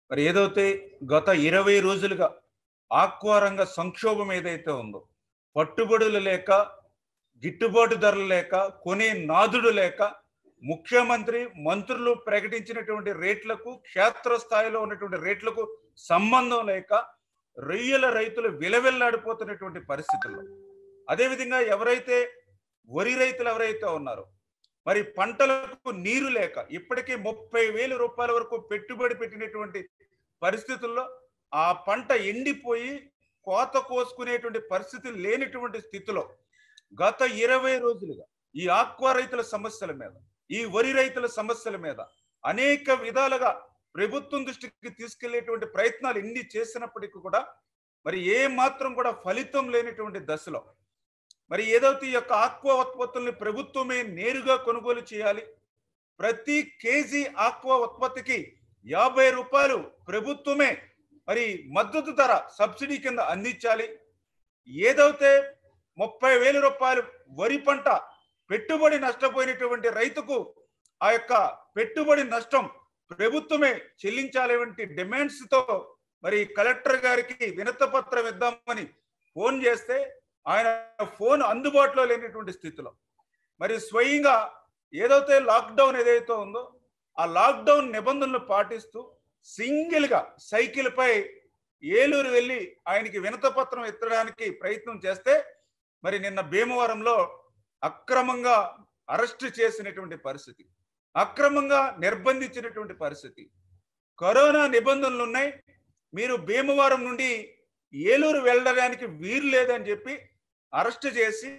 మరి ఏదైతే గత ఇరవై రోజులుగా ఆక్వా రంగ సంక్షోభం ఏదైతే ఉందో పట్టుబడులు లేక గిట్టుబాటు ధరలు లేక కొనే నాదుడు లేక ముఖ్యమంత్రి మంత్రులు ప్రకటించినటువంటి రేట్లకు క్షేత్రస్థాయిలో ఉన్నటువంటి రేట్లకు సంబంధం లేక రొయ్యల రైతులు విలవిల్లాడిపోతున్నటువంటి పరిస్థితుల్లో అదేవిధంగా ఎవరైతే వరి రైతులు ఎవరైతే ఉన్నారో మరి పంటలకు నీరు లేక ఇప్పటికీ ముప్పై వేల రూపాయల వరకు పెట్టుబడి పెట్టినటువంటి పరిస్థితుల్లో ఆ పంట ఎండిపోయి కోత కోసుకునేటువంటి పరిస్థితి లేనటువంటి స్థితిలో గత ఇరవై రోజులుగా ఈ ఆక్వా రైతుల సమస్యల మీద ఈ వరి రైతుల సమస్యల మీద అనేక విధాలుగా ప్రభుత్వం దృష్టికి తీసుకెళ్లేటువంటి ప్రయత్నాలు ఎన్ని చేసినప్పటికీ కూడా మరి ఏ మాత్రం కూడా ఫలితం లేనటువంటి దశలో మరి ఏదైతే ఈ యొక్క ఆక్వా ఉత్పత్తుల్ని ప్రభుత్వమే నేరుగా కొనుగోలు చేయాలి ప్రతి కేజీ ఆక్వా ఉత్పత్తికి యాభై రూపాయలు ప్రభుత్వమే మరి మద్దతు ధర సబ్సిడీ కింద అందించాలి ఏదైతే ముప్పై వేల రూపాయలు వరి పంట పెట్టుబడి నష్టపోయినటువంటి రైతుకు ఆ యొక్క పెట్టుబడి నష్టం ప్రభుత్వమే చెల్లించాలి వంటి డిమాండ్స్ తో మరి కలెక్టర్ గారికి వినత పత్రం ఇద్దామని ఫోన్ చేస్తే ఆయన ఫోన్ అందుబాటులో లేనటువంటి స్థితిలో మరి స్వయంగా ఏదైతే లాక్డౌన్ ఏదైతే ఉందో ఆ లాక్డౌన్ నిబంధనలు పాటిస్తూ సింగిల్ గా సైకిల్ పై ఏలూరు వెళ్ళి ఆయనకి వినత పత్రం ఎత్తడానికి ప్రయత్నం చేస్తే మరి నిన్న భీమవరంలో అక్రమంగా అరెస్ట్ చేసినటువంటి పరిస్థితి అక్రమంగా నిర్బంధించినటువంటి పరిస్థితి కరోనా నిబంధనలు ఉన్నాయి మీరు భీమవరం నుండి ఏలూరు వెళ్ళడానికి వీలు లేదని చెప్పి అరెస్ట్ చేసి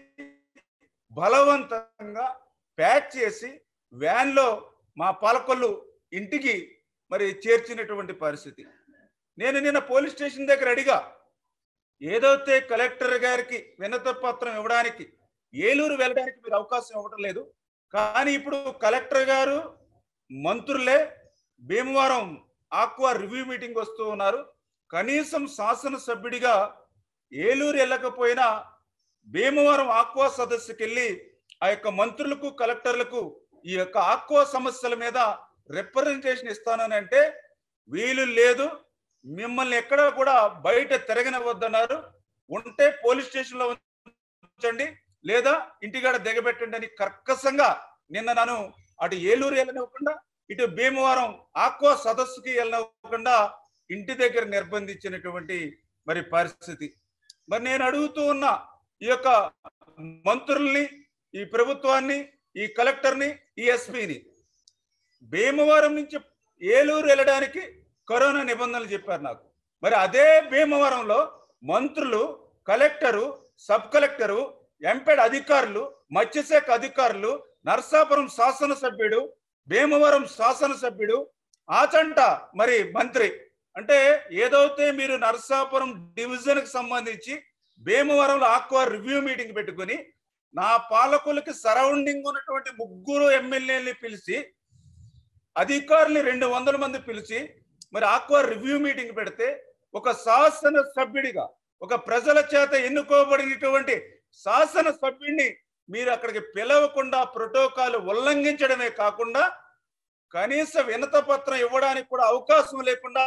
బలవంతంగా ప్యాక్ చేసి వ్యాన్లో మా పాలకొల్లు ఇంటికి మరి చేర్చినటువంటి పరిస్థితి నేను నిన్న పోలీస్ స్టేషన్ దగ్గర అడిగా ఏదైతే కలెక్టర్ గారికి వినత పత్రం ఇవ్వడానికి ఏలూరు వెళ్ళడానికి మీరు అవకాశం ఇవ్వడం లేదు కానీ ఇప్పుడు కలెక్టర్ గారు మంత్రులే భీమవరం ఆక్వా రివ్యూ మీటింగ్ వస్తూ ఉన్నారు కనీసం శాసనసభ్యుడిగా ఏలూరు వెళ్ళకపోయినా భీమవరం ఆక్వా సదస్సుకి వెళ్ళి ఆ యొక్క మంత్రులకు కలెక్టర్లకు ఈ యొక్క ఆక్వా సమస్యల మీద రిప్రజెంటేషన్ ఇస్తానని అంటే వీలు లేదు మిమ్మల్ని ఎక్కడ కూడా బయట తిరగనివద్దన్నారు ఉంటే పోలీస్ స్టేషన్ లో ఉంచండి లేదా ఇంటికాడ దిగబెట్టండి అని కర్కశంగా నిన్న నన్ను అటు ఏలూరు వెళ్ళనివ్వకుండా ఇటు భీమవరం ఆక్వా సదస్సుకి వెళ్ళనివ్వకుండా ఇంటి దగ్గర నిర్బంధించినటువంటి మరి పరిస్థితి మరి నేను అడుగుతూ ఉన్న ఈ యొక్క మంత్రుల్ని ఈ ప్రభుత్వాన్ని ఈ కలెక్టర్ని ఈ ఎస్పీని భీమవరం నుంచి ఏలూరు వెళ్ళడానికి కరోనా నిబంధనలు చెప్పారు నాకు మరి అదే భీమవరంలో మంత్రులు కలెక్టరు సబ్ కలెక్టరు ఎంపెడ్ అధికారులు మత్స్యశాఖ అధికారులు నర్సాపురం శాసనసభ్యుడు భీమవరం శాసనసభ్యుడు ఆచంట మరి మంత్రి అంటే ఏదైతే మీరు నర్సాపురం డివిజన్ కి సంబంధించి భీమవరంలో ఆక్వా రివ్యూ మీటింగ్ పెట్టుకుని నా పాలకులకి సరౌండింగ్ ఉన్నటువంటి ముగ్గురు ఎమ్మెల్యేని పిలిచి అధికారుల్ని రెండు వందల మంది పిలిచి మరి ఆక్వా రివ్యూ మీటింగ్ పెడితే ఒక శాసన సభ్యుడిగా ఒక ప్రజల చేత ఎన్నుకోబడినటువంటి శాసన సభ్యుడిని మీరు అక్కడికి పిలవకుండా ప్రోటోకాల్ ఉల్లంఘించడమే కాకుండా కనీస వినత పత్రం ఇవ్వడానికి కూడా అవకాశం లేకుండా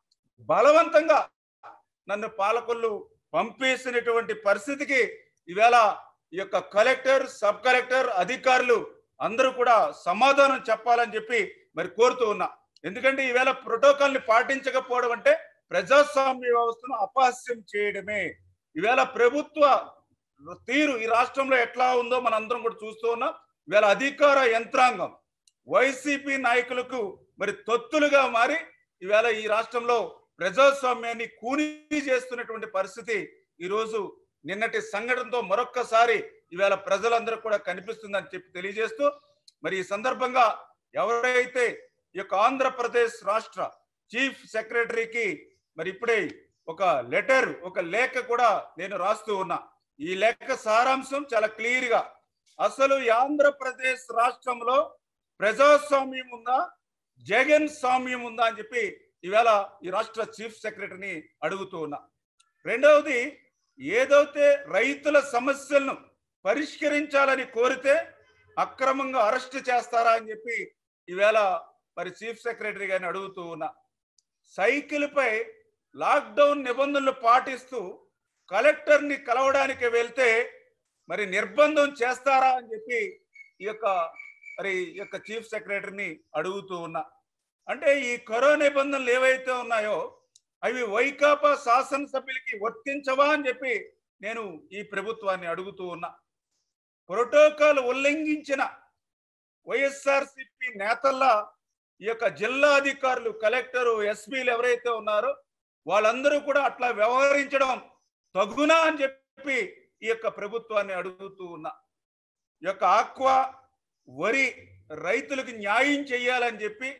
బలవంతంగా నన్ను పాలకులు పంపేసినటువంటి పరిస్థితికి ఈవేళ ఈ యొక్క కలెక్టర్ సబ్ కలెక్టర్ అధికారులు అందరూ కూడా సమాధానం చెప్పాలని చెప్పి మరి కోరుతూ ఉన్నా ఎందుకంటే ఈవేళ ప్రోటోకాల్ ని పాటించకపోవడం అంటే ప్రజాస్వామ్య వ్యవస్థను అపహాస్యం చేయడమే ఈవేళ ప్రభుత్వ తీరు ఈ రాష్ట్రంలో ఎట్లా ఉందో మన అందరం కూడా చూస్తూ ఉన్నాం ఈవేళ అధికార యంత్రాంగం వైసీపీ నాయకులకు మరి తొత్తులుగా మారి ఈవేళ ఈ రాష్ట్రంలో ప్రజాస్వామ్యాన్ని కూనీ చేస్తున్నటువంటి పరిస్థితి ఈరోజు నిన్నటి సంఘటనతో మరొక్కసారి ఈవేళ ప్రజలందరూ కూడా కనిపిస్తుందని చెప్పి తెలియజేస్తూ మరి ఈ సందర్భంగా ఎవరైతే ఈ యొక్క ఆంధ్రప్రదేశ్ రాష్ట్ర చీఫ్ సెక్రటరీకి మరి ఇప్పుడే ఒక లెటర్ ఒక లేఖ కూడా నేను రాస్తూ ఉన్నా ఈ లేఖ సారాంశం చాలా క్లియర్ గా అసలు ఈ ఆంధ్రప్రదేశ్ రాష్ట్రంలో ప్రజాస్వామ్యం ఉందా జగన్ స్వామ్యం ఉందా అని చెప్పి ఈవేళ ఈ రాష్ట్ర చీఫ్ సెక్రటరీని అడుగుతూ ఉన్నా రెండవది ఏదైతే రైతుల సమస్యలను పరిష్కరించాలని కోరితే అక్రమంగా అరెస్ట్ చేస్తారా అని చెప్పి ఈవేళ మరి చీఫ్ సెక్రటరీ గారిని అడుగుతూ ఉన్నా సైకిల్పై లాక్డౌన్ నిబంధనలు పాటిస్తూ కలెక్టర్ని కలవడానికి వెళ్తే మరి నిర్బంధం చేస్తారా అని చెప్పి ఈ యొక్క మరి ఈ యొక్క చీఫ్ సెక్రటరీని అడుగుతూ ఉన్నా అంటే ఈ కరోనా నిబంధనలు ఏవైతే ఉన్నాయో అవి వైకాపా శాసనసభ్యులకి వర్తించవా అని చెప్పి నేను ఈ ప్రభుత్వాన్ని అడుగుతూ ఉన్నా ప్రోటోకాల్ ఉల్లంఘించిన వైఎస్ఆర్సిపి నేతల్లా ఈ యొక్క జిల్లా అధికారులు కలెక్టరు ఎస్పీలు ఎవరైతే ఉన్నారో వాళ్ళందరూ కూడా అట్లా వ్యవహరించడం తగునా అని చెప్పి ఈ యొక్క ప్రభుత్వాన్ని అడుగుతూ ఉన్నా ఈ యొక్క ఆక్వా వరి రైతులకు న్యాయం చేయాలని చెప్పి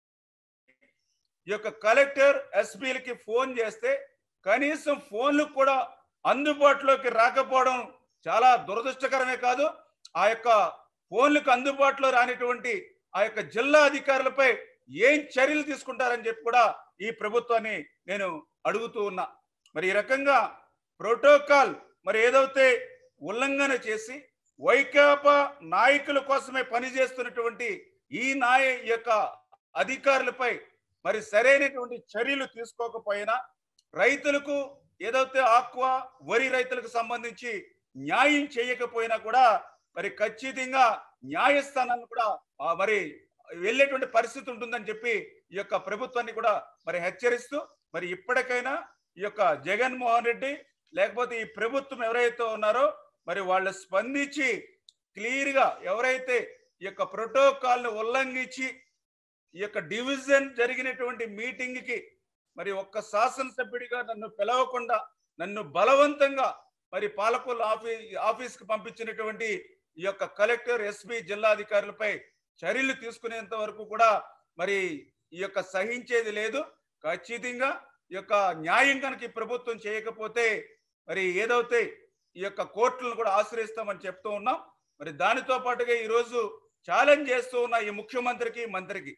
ఈ యొక్క కలెక్టర్ ఎస్పీలకి ఫోన్ చేస్తే కనీసం ఫోన్లు కూడా అందుబాటులోకి రాకపోవడం చాలా దురదృష్టకరమే కాదు ఆ యొక్క ఫోన్లకు అందుబాటులో రానిటువంటి ఆ యొక్క జిల్లా అధికారులపై ఏం చర్యలు తీసుకుంటారని చెప్పి కూడా ఈ ప్రభుత్వాన్ని నేను అడుగుతూ ఉన్నా మరి ఈ రకంగా ప్రోటోకాల్ మరి ఏదైతే ఉల్లంఘన చేసి వైకాపా నాయకుల కోసమే పనిచేస్తున్నటువంటి ఈ నాయ యొక్క అధికారులపై మరి సరైనటువంటి చర్యలు తీసుకోకపోయినా రైతులకు ఏదైతే ఆక్వా వరి రైతులకు సంబంధించి న్యాయం చేయకపోయినా కూడా మరి ఖచ్చితంగా న్యాయస్థానాన్ని కూడా ఆ, మరి వెళ్ళేటువంటి పరిస్థితి ఉంటుందని చెప్పి ఈ యొక్క ప్రభుత్వాన్ని కూడా మరి హెచ్చరిస్తూ మరి ఇప్పటికైనా ఈ యొక్క జగన్మోహన్ రెడ్డి లేకపోతే ఈ ప్రభుత్వం ఎవరైతే ఉన్నారో మరి వాళ్ళు స్పందించి క్లియర్ గా ఎవరైతే ఈ యొక్క ప్రోటోకాల్ ను ఉల్లంఘించి ఈ యొక్క డివిజన్ జరిగినటువంటి మీటింగ్ కి మరి ఒక్క శాసనసభ్యుడిగా నన్ను పిలవకుండా నన్ను బలవంతంగా మరి పాలకొల్లు ఆఫీస్ ఆఫీస్కి పంపించినటువంటి ఈ యొక్క కలెక్టర్ ఎస్పీ జిల్లా అధికారులపై చర్యలు తీసుకునేంత వరకు కూడా మరి ఈ యొక్క సహించేది లేదు ఖచ్చితంగా ఈ యొక్క న్యాయం కనుక ఈ ప్రభుత్వం చేయకపోతే మరి ఏదైతే ఈ యొక్క కోర్టులను కూడా ఆశ్రయిస్తామని చెప్తూ ఉన్నాం మరి దానితో పాటుగా ఈరోజు ఛాలెంజ్ చేస్తూ ఉన్న ఈ ముఖ్యమంత్రికి మంత్రికి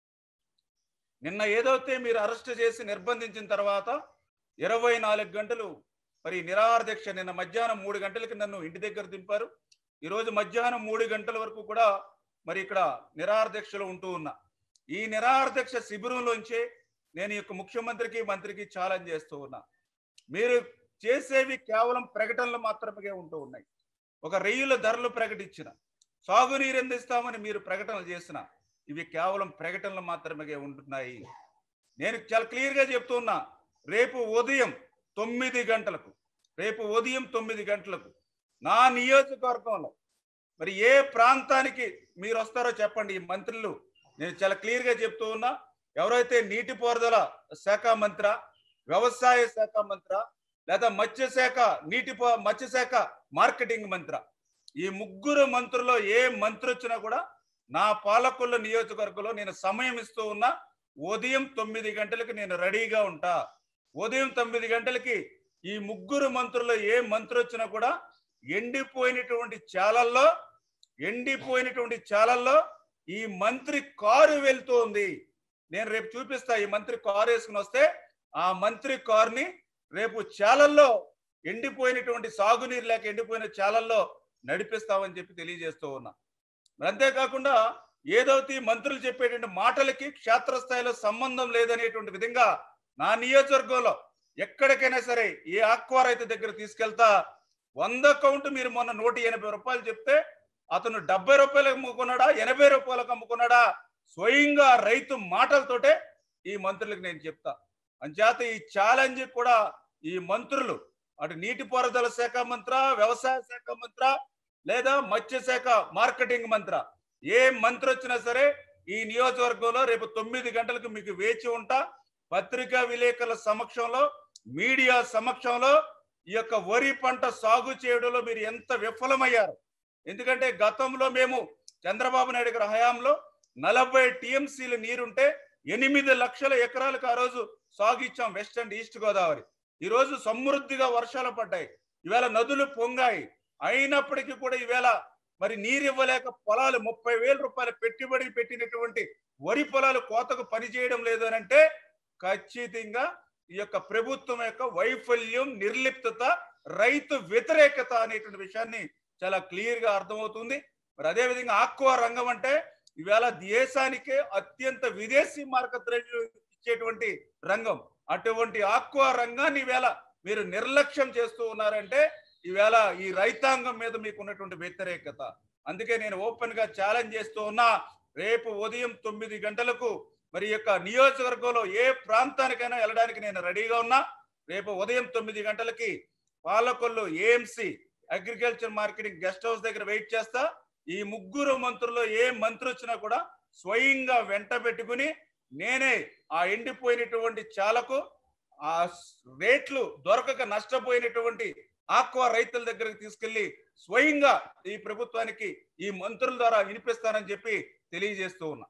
నిన్న ఏదైతే మీరు అరెస్ట్ చేసి నిర్బంధించిన తర్వాత ఇరవై నాలుగు గంటలు మరి నిరాహార దీక్ష నిన్న మధ్యాహ్నం మూడు గంటలకి నన్ను ఇంటి దగ్గర దింపారు ఈరోజు మధ్యాహ్నం మూడు గంటల వరకు కూడా మరి ఇక్కడ నిరాహార దీక్షలో ఉంటూ ఉన్నా ఈ నిరాహార దీక్ష శిబిరంలోంచే నేను ఈ యొక్క ముఖ్యమంత్రికి మంత్రికి ఛాలెంజ్ చేస్తూ ఉన్నా మీరు చేసేవి కేవలం ప్రకటనలు మాత్రమే ఉంటూ ఉన్నాయి ఒక రెయ్యుల ధరలు ప్రకటించిన సాగునీరు అందిస్తామని మీరు ప్రకటనలు చేసిన ఇవి కేవలం ప్రకటనలు మాత్రమే ఉంటున్నాయి నేను చాలా క్లియర్గా చెప్తున్నా రేపు ఉదయం తొమ్మిది గంటలకు రేపు ఉదయం తొమ్మిది గంటలకు నా నియోజకవర్గంలో మరి ఏ ప్రాంతానికి మీరు వస్తారో చెప్పండి ఈ మంత్రులు నేను చాలా క్లియర్గా చెప్తూ ఉన్నా ఎవరైతే నీటిపారుదల శాఖ మంత్ర వ్యవసాయ శాఖ మంత్ర లేదా మత్స్యశాఖ నీటి పా- మత్స్యశాఖ మార్కెటింగ్ మంత్ర ఈ ముగ్గురు మంత్రుల్లో ఏ మంత్రి వచ్చినా కూడా నా పాలకొల్లు నియోజకవర్గంలో నేను సమయం ఇస్తూ ఉన్నా ఉదయం తొమ్మిది గంటలకు నేను రెడీగా ఉంటా ఉదయం తొమ్మిది గంటలకి ఈ ముగ్గురు మంత్రుల్లో ఏ మంత్రి వచ్చినా కూడా ఎండిపోయినటువంటి చాలల్లో ఎండిపోయినటువంటి చాలల్లో ఈ మంత్రి కారు వెళ్తోంది నేను రేపు చూపిస్తా ఈ మంత్రి కారు వేసుకుని వస్తే ఆ మంత్రి కారుని రేపు చాలల్లో ఎండిపోయినటువంటి సాగునీరు లేక ఎండిపోయిన చాలల్లో నడిపిస్తామని చెప్పి తెలియజేస్తూ ఉన్నా మరి అంతేకాకుండా ఏదైతే ఈ మంత్రులు చెప్పేటువంటి మాటలకి క్షేత్రస్థాయిలో సంబంధం లేదనేటువంటి విధంగా నా నియోజకవర్గంలో ఎక్కడికైనా సరే ఏ ఆక్వా రైతు దగ్గర తీసుకెళ్తా వంద కౌంట్ మీరు మొన్న నూట ఎనభై రూపాయలు చెప్తే అతను డెబ్బై రూపాయలకు అమ్ముకున్నాడా ఎనభై రూపాయలకు అమ్ముకున్నాడా స్వయంగా రైతు మాటలతోటే ఈ మంత్రులకు నేను చెప్తా అంచేత ఈ ఛాలెంజ్ కూడా ఈ మంత్రులు అటు నీటిపారుదల శాఖ మంత్ర వ్యవసాయ శాఖ మంత్ర లేదా మత్స్యశాఖ మార్కెటింగ్ మంత్ర ఏ మంత్రి వచ్చినా సరే ఈ నియోజకవర్గంలో రేపు తొమ్మిది గంటలకు మీకు వేచి ఉంటా పత్రికా విలేకరుల సమక్షంలో మీడియా సమక్షంలో ఈ యొక్క వరి పంట సాగు చేయడంలో మీరు ఎంత విఫలమయ్యారు ఎందుకంటే గతంలో మేము చంద్రబాబు నాయుడు గారి హయాంలో నలభై టీఎంసీలు నీరుంటే ఎనిమిది లక్షల ఎకరాలకు ఆ రోజు సాగు ఇచ్చాం వెస్ట్ అండ్ ఈస్ట్ గోదావరి ఈ రోజు సమృద్ధిగా వర్షాలు పడ్డాయి ఈవేళ నదులు పొంగాయి అయినప్పటికీ కూడా ఈవేళ మరి నీరు ఇవ్వలేక పొలాలు ముప్పై వేల రూపాయల పెట్టుబడి పెట్టినటువంటి వరి పొలాలు కోతకు పనిచేయడం లేదు అని అంటే ఖచ్చితంగా ఈ యొక్క ప్రభుత్వం యొక్క వైఫల్యం నిర్లిప్తత రైతు వ్యతిరేకత అనేటువంటి విషయాన్ని చాలా క్లియర్ గా అర్థమవుతుంది మరి అదే విధంగా ఆక్వా రంగం అంటే ఈవేళ దేశానికే అత్యంత విదేశీ మార్క ద్రవ్యం ఇచ్చేటువంటి రంగం అటువంటి ఆక్వా రంగాన్ని ఈవేళ మీరు నిర్లక్ష్యం చేస్తూ ఉన్నారంటే ఈవేళ ఈ రైతాంగం మీద మీకు ఉన్నటువంటి వ్యతిరేకత అందుకే నేను ఓపెన్ గా ఛాలెంజ్ చేస్తూ ఉన్నా రేపు ఉదయం తొమ్మిది గంటలకు మరి ఈ యొక్క నియోజకవర్గంలో ఏ ప్రాంతానికైనా వెళ్ళడానికి నేను రెడీగా ఉన్నా రేపు ఉదయం తొమ్మిది గంటలకి Palakollu AMC agriculture marketing guest house దగ్గర వెయిట్ చేస్తా ఈ ముగ్గురు మంత్రుల్లో ఏ మంత్రి వచ్చినా కూడా స్వయంగా వెంట పెట్టుకుని నేనే ఆ ఎండిపోయినటువంటి చాలకు ఆ రేట్లు దొరకక నష్టపోయినటువంటి ఆక్వా రైతుల దగ్గరికి తీసుకెళ్లి స్వయంగా ఈ ప్రభుత్వానికి ఈ మంత్రుల ద్వారా వినిపిస్తానని చెప్పి తెలియజేస్తూ ఉన్నా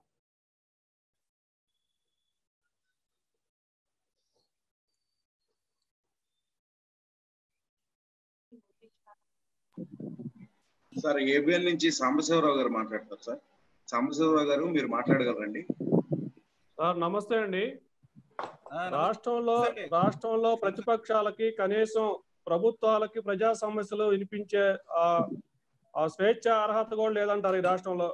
సార్ ఏబిఎన్ నుంచి సాంబశివరావు గారు మాట్లాడతారు సార్ సాంబశివరావు గారు మీరు మాట్లాడగలరండి సార్ నమస్తే అండి ఆ, రాష్ట్రంలో నమస్తే. రాష్ట్రంలో ప్రతిపక్షాలకి కనీసం ప్రభుత్వాలకి ప్రజా సమస్యలు వినిపించే ఆ ఆ స్వేచ్ఛ అర్హత కూడా లేదంటారు ఈ రాష్ట్రంలో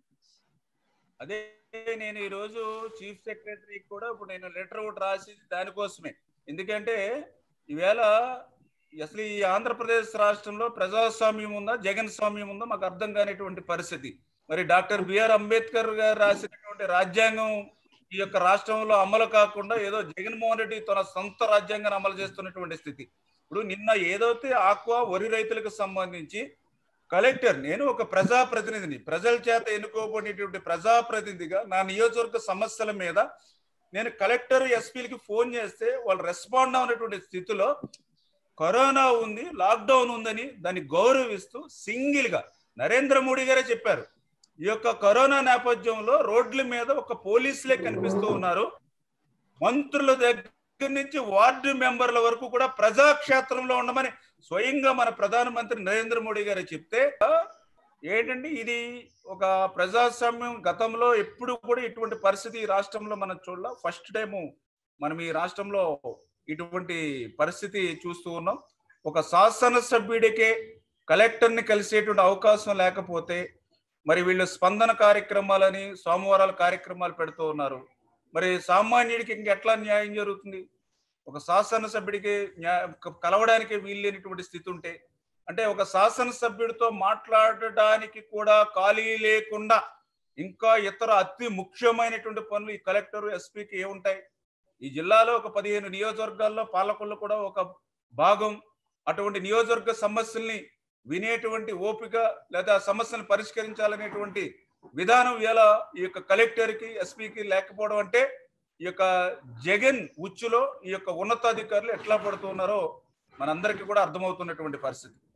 అదే నేను ఈ రోజు చీఫ్ సెక్రటరీ కూడా ఇప్పుడు నేను లెటర్ ఒకటి రాసి దానికోసమే ఎందుకంటే ఈవేళ అసలు ఈ ఆంధ్రప్రదేశ్ రాష్ట్రంలో ప్రజాస్వామ్యం ఉందా జగన్ స్వామ్యం ఉందా మాకు అర్థం కానిటువంటి పరిస్థితి మరి డాక్టర్ బిఆర్ అంబేద్కర్ గారు రాసినటువంటి రాజ్యాంగం ఈ యొక్క రాష్ట్రంలో అమలు కాకుండా ఏదో జగన్మోహన్ రెడ్డి తన సొంత రాజ్యాంగాన్ని అమలు చేస్తున్నటువంటి స్థితి ఇప్పుడు నిన్న ఏదైతే ఆక్వా వరి రైతులకు సంబంధించి కలెక్టర్ నేను ఒక ప్రజాప్రతినిధిని ప్రజల చేత ఎన్నుకోబడినటువంటి ప్రజాప్రతినిధిగా నా నియోజకవర్గ సమస్యల మీద నేను కలెక్టర్ ఎస్పీలకి ఫోన్ చేస్తే వాళ్ళు రెస్పాండ్ అవునటువంటి స్థితిలో కరోనా ఉంది లాక్డౌన్ ఉందని దాన్ని గౌరవిస్తూ సింగిల్ గా నరేంద్ర మోడీ గారే చెప్పారు ఈ యొక్క కరోనా నేపథ్యంలో రోడ్ల మీద ఒక పోలీసులే కనిపిస్తూ ఉన్నారు మంత్రుల దగ్గర నుంచి వార్డు మెంబర్ల వరకు కూడా ప్రజాక్షేత్రంలో ఉండమని స్వయంగా మన ప్రధానమంత్రి నరేంద్ర మోడీ గారు చెప్తే ఏంటంటే ఇది ఒక ప్రజాస్వామ్యం గతంలో ఎప్పుడు కూడా ఇటువంటి పరిస్థితి ఈ రాష్ట్రంలో మనం చూడాల ఫస్ట్ టైము మనం ఈ రాష్ట్రంలో ఇటువంటి పరిస్థితి చూస్తూ ఉన్నాం ఒక శాసనసభ్యుడికే కలెక్టర్ని కలిసేటువంటి అవకాశం లేకపోతే మరి వీళ్ళు స్పందన కార్యక్రమాలని సోమవారాల కార్యక్రమాలు పెడుతూ ఉన్నారు మరి సామాన్యుడికి ఇంకెట్లా న్యాయం జరుగుతుంది ఒక శాసనసభ్యుడికి న్యాయ కలవడానికి వీల్లేనటువంటి స్థితి ఉంటే అంటే ఒక శాసనసభ్యుడితో మాట్లాడడానికి కూడా ఖాళీ లేకుండా ఇంకా ఇతర అతి ముఖ్యమైనటువంటి పనులు ఈ కలెక్టర్ ఎస్పీకి ఏముంటాయి ఈ జిల్లాలో ఒక పదిహేను నియోజకవర్గాల్లో పాలకులు కూడా ఒక భాగం అటువంటి నియోజకవర్గ సమస్యల్ని వినేటువంటి ఓపిక లేదా సమస్యలను పరిష్కరించాలనేటువంటి విధానం ఎలా ఈ యొక్క కలెక్టర్కి ఎస్పీకి లేకపోవడం అంటే ఈ యొక్క జగన్ ఉచ్చులో ఈ యొక్క ఉన్నతాధికారులు ఎట్లా పడుతున్నారో మనందరికీ కూడా అర్థమవుతున్నటువంటి పరిస్థితి